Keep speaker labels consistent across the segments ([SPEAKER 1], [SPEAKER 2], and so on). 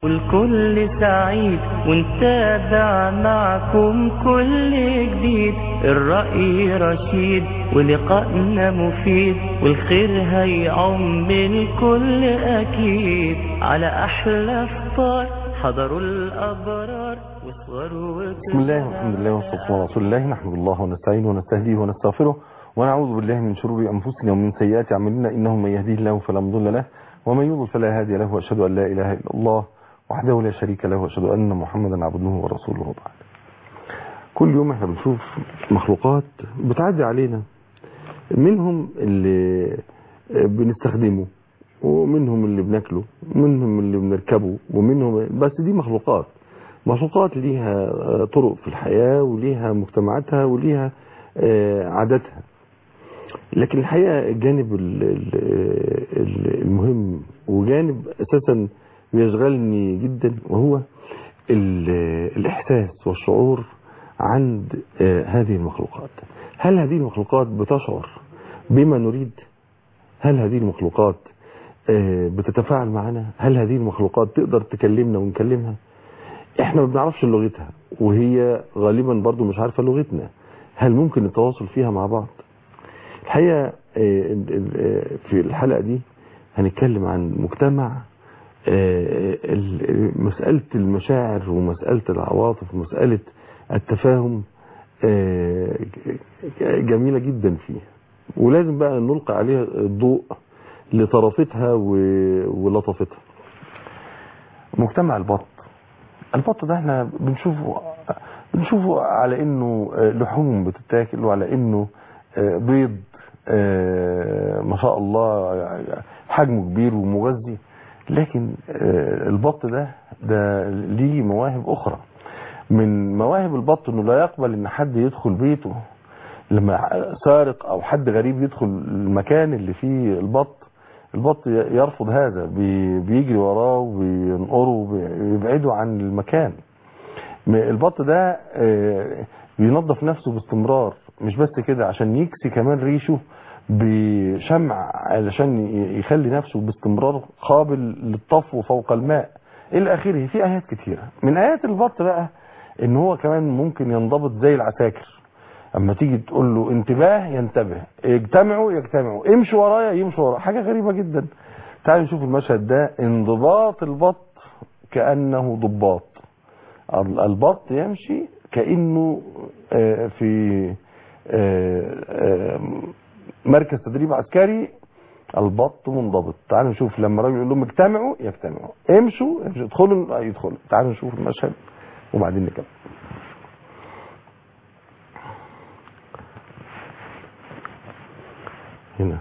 [SPEAKER 1] والكل سعيد ونتابع معكم كل جديد الرأي رشيد ولقائنا مفيد والخير هيعم الكل أكيد على أحلى فطار حضروا الأبرار وصغروا
[SPEAKER 2] بسم الله والحمد لله والصلاة والسلام على رسول الله نحمد الله ونستعينه ونستهديه ونستغفره ونعوذ بالله من شرور أنفسنا ومن سيئات أعمالنا إنه من يهديه الله فلا مضل له ومن يضلل فلا هادي له وأشهد أن لا إله إلا الله وحده لا شريك له وأشهد أن محمدا عبده ورسوله بعد كل يوم احنا بنشوف مخلوقات بتعدي علينا منهم اللي بنستخدمه ومنهم اللي بناكله ومنهم اللي بنركبه ومنهم بس دي مخلوقات مخلوقات ليها طرق في الحياة وليها مجتمعاتها وليها عاداتها لكن الحقيقة الجانب المهم وجانب أساسا بيشغلني جدا وهو الإحساس والشعور عند هذه المخلوقات هل هذه المخلوقات بتشعر بما نريد هل هذه المخلوقات بتتفاعل معنا هل هذه المخلوقات تقدر تكلمنا ونكلمها احنا ما بنعرفش لغتها وهي غالبا برضو مش عارفة لغتنا هل ممكن التواصل فيها مع بعض الحقيقة في الحلقة دي هنتكلم عن مجتمع مسألة المشاعر ومسألة العواطف ومسألة التفاهم جميلة جدا فيه ولازم بقى نلقى عليها الضوء لطرافتها ولطفتها مجتمع البط البط ده احنا بنشوفه بنشوفه على انه لحوم بتتاكل وعلى انه بيض ما شاء الله حجمه كبير ومغذي لكن البط ده ده ليه مواهب اخرى من مواهب البط انه لا يقبل ان حد يدخل بيته لما سارق او حد غريب يدخل المكان اللي فيه البط البط يرفض هذا بيجري وراه وبينقره وبيبعده عن المكان البط ده بينظف نفسه باستمرار مش بس كده عشان يكسي كمان ريشه بشمع علشان يخلي نفسه باستمرار قابل للطفو فوق الماء الى اخره في ايات كتيره من ايات البط بقى ان هو كمان ممكن ينضبط زي العساكر اما تيجي تقول له انتباه ينتبه اجتمعوا يجتمعوا امشوا ورايا يمشوا ورايا حاجه غريبه جدا تعالوا نشوف المشهد ده انضباط البط كانه ضباط البط يمشي كانه في مركز تدريب عسكري البط منضبط تعالوا نشوف لما الراجل يقول لهم اجتمعوا يجتمعوا امشوا امشوا ادخلوا يدخلوا تعالوا نشوف المشهد وبعدين نكمل هنا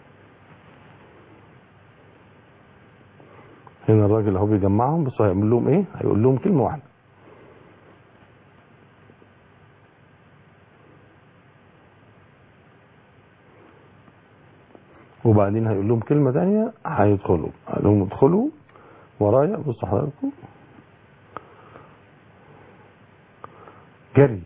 [SPEAKER 2] هنا الراجل اهو بيجمعهم بس هيعمل لهم ايه هيقول لهم كلمه واحده وبعدين هيقول لهم كلمة تانية هيدخلوا قال لهم ادخلوا ورايا بصوا حضراتكم جري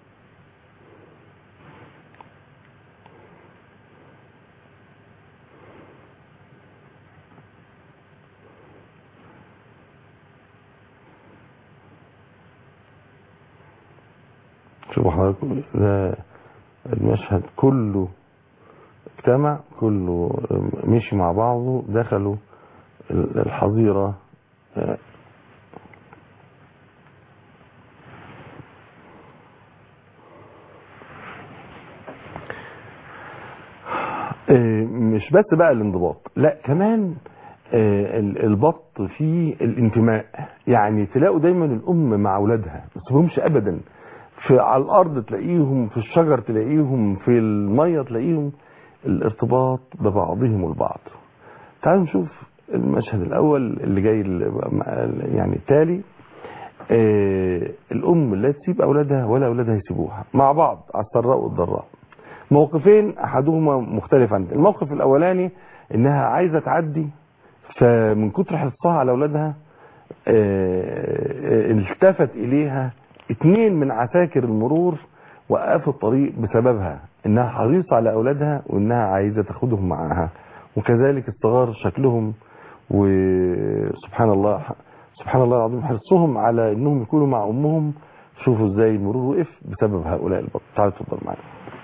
[SPEAKER 2] شوفوا حضراتكم ده المشهد كله اجتمع كله مشي مع بعضه دخلوا الحظيرة مش بس بقى الانضباط لا كمان البط فيه الانتماء يعني تلاقوا دايما الام مع اولادها ما تسيبهمش ابدا في على الارض تلاقيهم في الشجر تلاقيهم في الميه تلاقيهم الارتباط ببعضهم البعض تعالوا نشوف المشهد الاول اللي جاي يعني التالي آه الام لا تسيب اولادها ولا اولادها يسيبوها مع بعض على السراء والضراء موقفين احدهما مختلف عن الموقف الاولاني انها عايزه تعدي فمن كتر حرصها على اولادها آه التفت اليها اتنين من عساكر المرور وقفوا الطريق بسببها انها حريصة على اولادها وانها عايزة تاخدهم معاها وكذلك الصغار شكلهم وسبحان الله سبحان الله العظيم حرصهم على انهم يكونوا مع امهم شوفوا ازاي المرور وقف بسبب هؤلاء البط تعالوا اتفضل معايا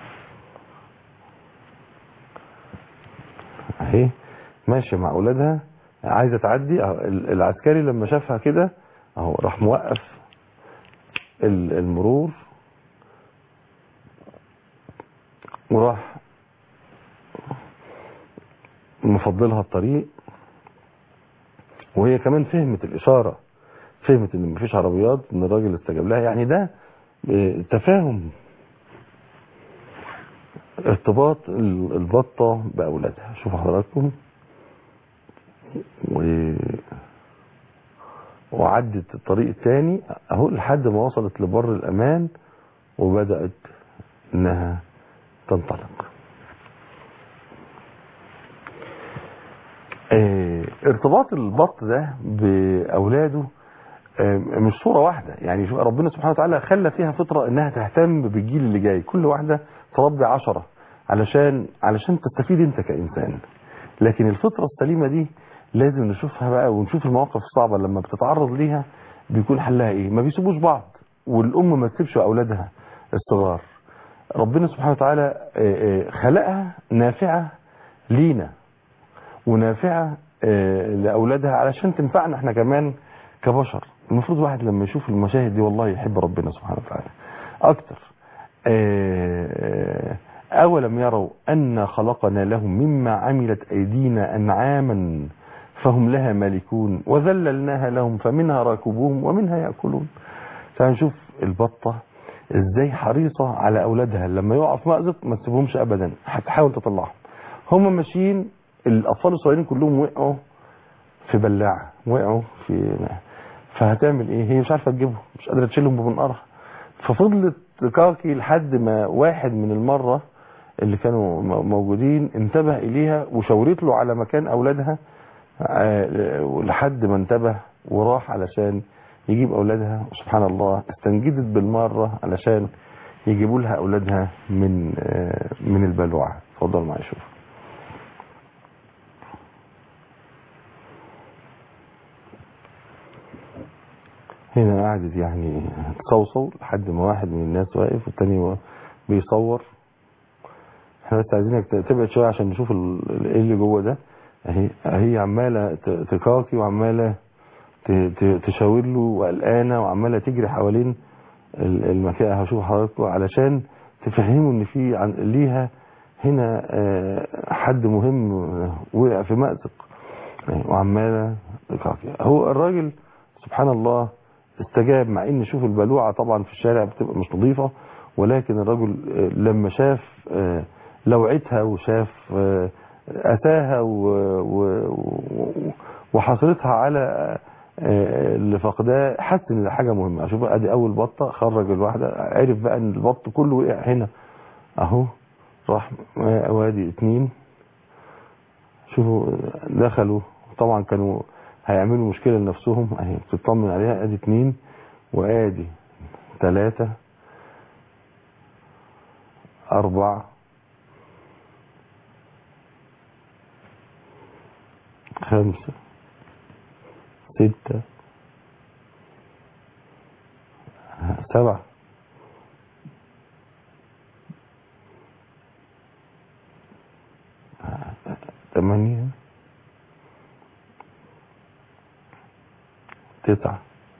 [SPEAKER 2] اهي ماشيه مع اولادها عايزه تعدي أهو ال- العسكري لما شافها كده اهو راح موقف ال- المرور وراح مفضلها الطريق وهي كمان فهمت الإشارة فهمت ان مفيش عربيات ان الراجل استجاب لها يعني ده آه، تفاهم ارتباط ال- البطة بأولادها شوفوا حضراتكم و... وعدت الطريق الثاني اهو لحد ما وصلت لبر الأمان وبدأت انها تنطلق آه، ارتباط البط ده بأولاده آه، مش صورة واحدة يعني شوف ربنا سبحانه وتعالى خلى فيها فطرة انها تهتم بالجيل اللي جاي كل واحدة تربي عشرة علشان علشان تستفيد انت كإنسان لكن الفطرة السليمة دي لازم نشوفها بقى ونشوف المواقف الصعبة لما بتتعرض ليها بيكون حلها ايه ما بيسيبوش بعض والام ما تسيبش اولادها الصغار ربنا سبحانه وتعالى آه، آه، خلقها نافعة لينا ونافعة آه، لأولادها علشان تنفعنا احنا كمان كبشر المفروض واحد لما يشوف المشاهد دي والله يحب ربنا سبحانه وتعالى أكتر آه، أولم يروا أن خلقنا لهم مما عملت أيدينا أنعاما فهم لها مالكون وذللناها لهم فمنها راكبوهم ومنها يأكلون فهنشوف البطة ازاي حريصة على أولادها لما يقع في مأزق ما تسيبهمش أبدا هتحاول تطلعهم هم ماشيين الأطفال الصغيرين كلهم وقعوا في بلاعة وقعوا في فهتعمل ايه هي مش عارفة تجيبهم مش قادرة تشيلهم بمنقرها ففضلت تكاكي لحد ما واحد من المرة اللي كانوا م- موجودين انتبه إليها وشاورت له على مكان أولادها آه، لحد ما انتبه وراح علشان يجيب أولادها وسبحان الله استنجدت بالمرة علشان يجيبوا لها أولادها من آه، من البلوعة اتفضل معايا شوف هنا قعدت يعني تصوصو لحد ما واحد من الناس واقف والتاني بيصور احنا بس عايزينك تبعد شويه عشان نشوف ال- ال- ايه اللي جوه ده اهي اهي عماله ت- تكاكي وعماله ت- ت- تشاور له وقلقانه وعماله تجري حوالين ال- المكان هشوف حضراتكم علشان تفهموا ان في عن ليها هنا آه، حد مهم وقع في مأزق وعماله تكاكي هو الراجل سبحان الله استجاب مع ان شوف البلوعه طبعا في الشارع بتبقى مش نظيفه ولكن الرجل آه، لما شاف آه، لوعتها وشاف آه، اتاها و- و- و- وحصرتها على آه، اللي فقداه حس ان ده حاجه مهمه اشوف ادي اول بطه خرج الواحده عرف بقى ان البط كله وقع هنا اهو راح آه، وادي اتنين شوفوا دخلوا طبعا كانوا هيعملوا مشكلة لنفسهم اهي بتطمن عليها ادي اتنين وادي تلاتة اربعة خمسة ستة سبعة ثمانية تسعة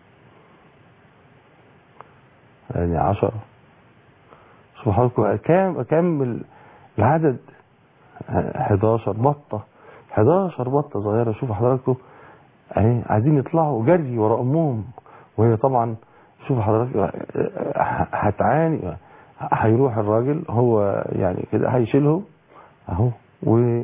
[SPEAKER 2] يعني عشرة شوف حضراتكم كام كام ال- العدد 11 بطة 11 بطة صغيرة شوف حضراتكم اهي عايزين يطلعوا جري ورا امهم وهي طبعا شوف حضرتك هتعاني هيروح الراجل هو يعني كده هيشيلهم اهو و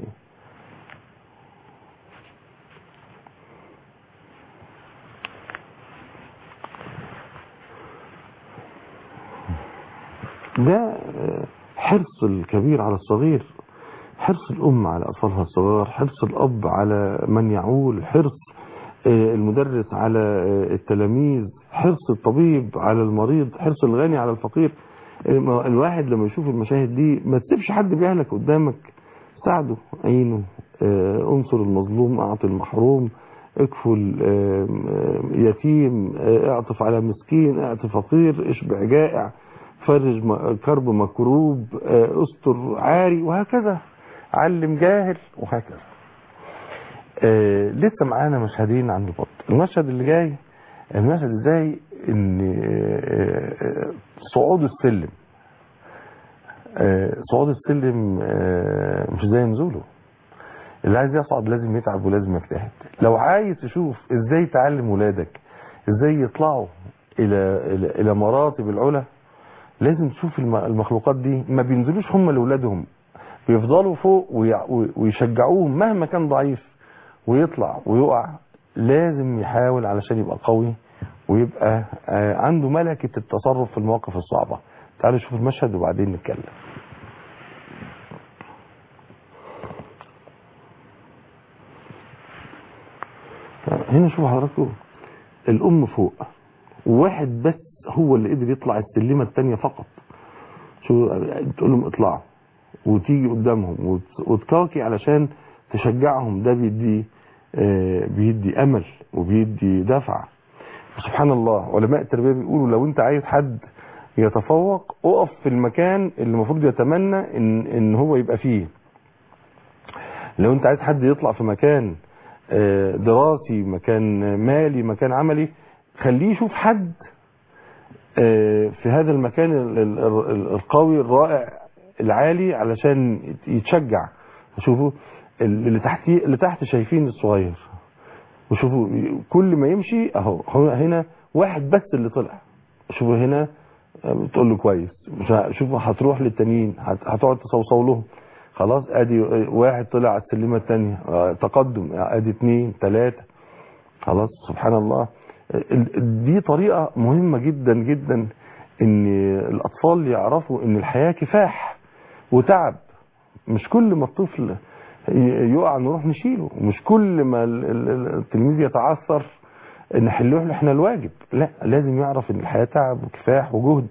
[SPEAKER 2] ده حرص الكبير على الصغير حرص الأم على أطفالها الصغار حرص الأب على من يعول حرص المدرس على التلاميذ حرص الطبيب على المريض حرص الغني على الفقير الواحد لما يشوف المشاهد دي ما تسيبش حد بيهلك قدامك ساعده عينه انصر المظلوم اعطي المحروم اكفل آم، آم، يتيم آه، اعطف على مسكين اعطف فقير اشبع جائع فرج م- كرب مكروب آه، استر عاري وهكذا علم جاهل وهكذا آه، لسه معانا مشهدين عن البط المشهد اللي جاي المشهد ازاي ان آه، آه، صعود السلم آه، صعود السلم آه، مش زي نزوله اللي عايز يصعد لازم يتعب ولازم يجتهد لو عايز تشوف ازاي تعلم ولادك ازاي يطلعوا الى الى, إلى مراتب العلا لازم تشوف الم- المخلوقات دي ما بينزلوش هم لاولادهم بيفضلوا فوق ويع- ويشجعوهم مهما كان ضعيف ويطلع ويقع لازم يحاول علشان يبقى قوي ويبقى آه، عنده ملكة التصرف في المواقف الصعبة تعالوا نشوف المشهد وبعدين نتكلم هنا شوفوا حضراتكم الأم فوق وواحد بس هو اللي قدر يطلع السلمة التانية فقط شو تقول لهم اطلعوا وتيجي قدامهم وت- وتكاكي علشان تشجعهم ده بيدي آه، بيدي امل وبيدي دفع سبحان الله علماء التربيه بيقولوا لو انت عايز حد يتفوق اقف في المكان اللي المفروض يتمنى ان ان هو يبقى فيه لو انت عايز حد يطلع في مكان آه، دراسي مكان مالي مكان عملي خليه يشوف حد آه، في هذا المكان ال- ال- ال- القوي الرائع العالي علشان يتشجع شوفوا اللي تحت اللي تحت شايفين الصغير وشوفوا كل ما يمشي اهو هو هنا واحد بس اللي طلع شوفوا هنا آه، بتقول له كويس مش ه- شوفوا هتروح للتانيين هت- هتقعد تصوصو لهم خلاص ادي واحد طلع على السلمه الثانيه تقدم ادي اثنين ثلاثه خلاص سبحان الله ال- دي طريقة مهمة جدا جدا ان الاطفال يعرفوا ان الحياة كفاح وتعب مش كل ما الطفل ي- يقع نروح نشيله مش كل ما ال- ال- التلميذ يتعثر نحله له احنا الواجب لا لازم يعرف ان الحياة تعب وكفاح وجهد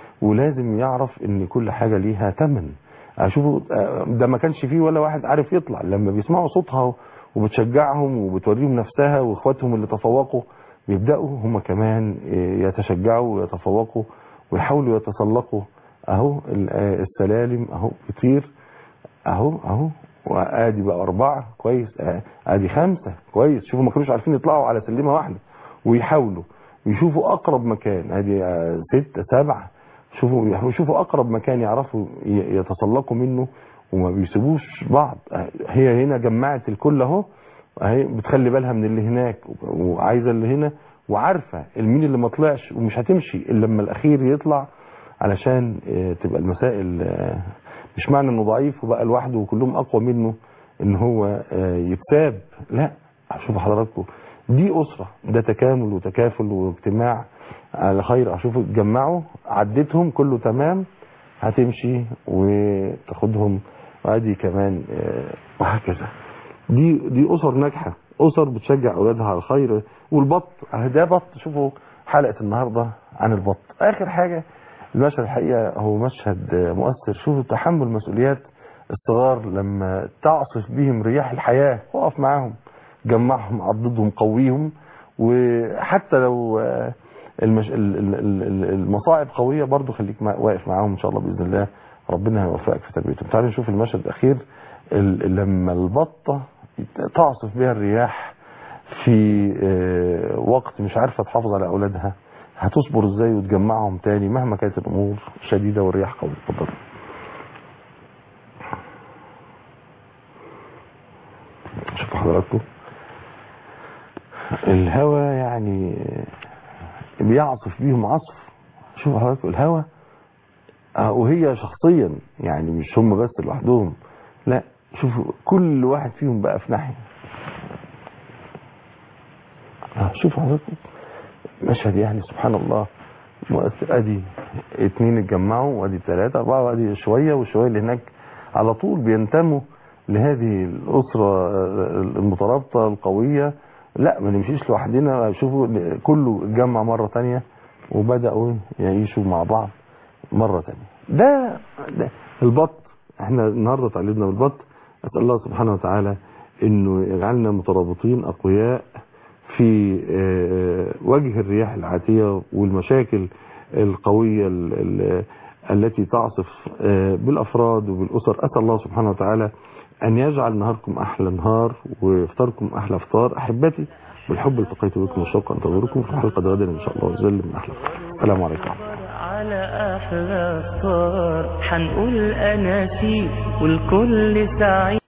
[SPEAKER 2] ولازم يعرف ان كل حاجة ليها تمن اشوفوا آه، ده ما كانش فيه ولا واحد عارف يطلع لما بيسمعوا صوتها وبتشجعهم وبتوريهم نفسها واخواتهم اللي تفوقوا بيبداوا هم كمان آه، يتشجعوا ويتفوقوا ويحاولوا يتسلقوا اهو ال- آه، السلالم اهو بيطير اهو اهو وادي بقى اربعه كويس آه، ادي خمسه كويس شوفوا ما كانوش عارفين يطلعوا على سلمه واحده ويحاولوا يشوفوا اقرب مكان ادي آه، ستة سبعة شوفوا يشوفوا اقرب مكان يعرفوا ي- يتسلقوا منه وما بيسيبوش بعض آه، هي هنا جمعت الكل اهو اهي بتخلي بالها من اللي هناك وعايزه اللي هنا وعارفه المين اللي ما طلعش ومش هتمشي الا لما الاخير يطلع علشان آه، تبقى المسائل آه، مش معنى انه ضعيف وبقى لوحده وكلهم اقوى منه ان هو آه، يتساب لا شوفوا حضراتكم دي اسره ده تكامل وتكافل واجتماع على خير اشوفوا اتجمعوا عدتهم كله تمام هتمشي وتاخدهم وادي كمان آه، وهكذا دي دي اسر ناجحه اسر بتشجع اولادها على الخير والبط أهي ده بط شوفوا حلقه النهارده عن البط اخر حاجه المشهد الحقيقه هو مشهد آه، مؤثر شوفوا تحمل مسؤوليات الصغار لما تعصف بهم رياح الحياه اقف معاهم جمعهم عضدهم قويهم وحتى لو آه، المش... ال- ال- ال- ال- المصاعب قويه برضو خليك مع... واقف معاهم ان شاء الله باذن الله ربنا هيوفقك في تربيتهم تعالوا نشوف المشهد الاخير ال- لما البطه تعصف بها الرياح في آه، وقت مش عارفه تحافظ على اولادها هتصبر ازاي وتجمعهم تاني مهما كانت الامور شديده والرياح قويه اتفضل شوفوا حضراتكم الهواء يعني بيعصف بيهم عصف شوفوا حضراتكم الهواء آه، وهي شخصيا يعني مش هم بس لوحدهم لا شوفوا كل واحد فيهم بقى في ناحيه آه، شوفوا حضراتكم مشهد يعني سبحان الله مؤثر ادي اتنين اتجمعوا وادي ثلاثة اربعة وادي شوية والشوية اللي هناك على طول بينتموا لهذه الأسرة المترابطة القوية لا ما نمشيش لوحدنا شوفوا كله اتجمع مرة تانية وبدأوا يعيشوا مع بعض مرة تانية ده, ده البط احنا النهاردة تعلمنا بالبط أسأل الله سبحانه وتعالى انه يجعلنا مترابطين اقوياء في آه، وجه الرياح العاتية والمشاكل القوية ال- ال- التي تعصف آه، بالأفراد وبالأسر أسأل الله سبحانه وتعالى أن يجعل نهاركم أحلى نهار وإفطاركم أحلى إفطار أحبتي بالحب التقيت بكم والشوق أنتظركم في الحلقة غدا إن شاء الله عز وجل من أحلى إفطار. السلام عليكم
[SPEAKER 1] على أحلى صار حنقول أناشيد والكل سعيد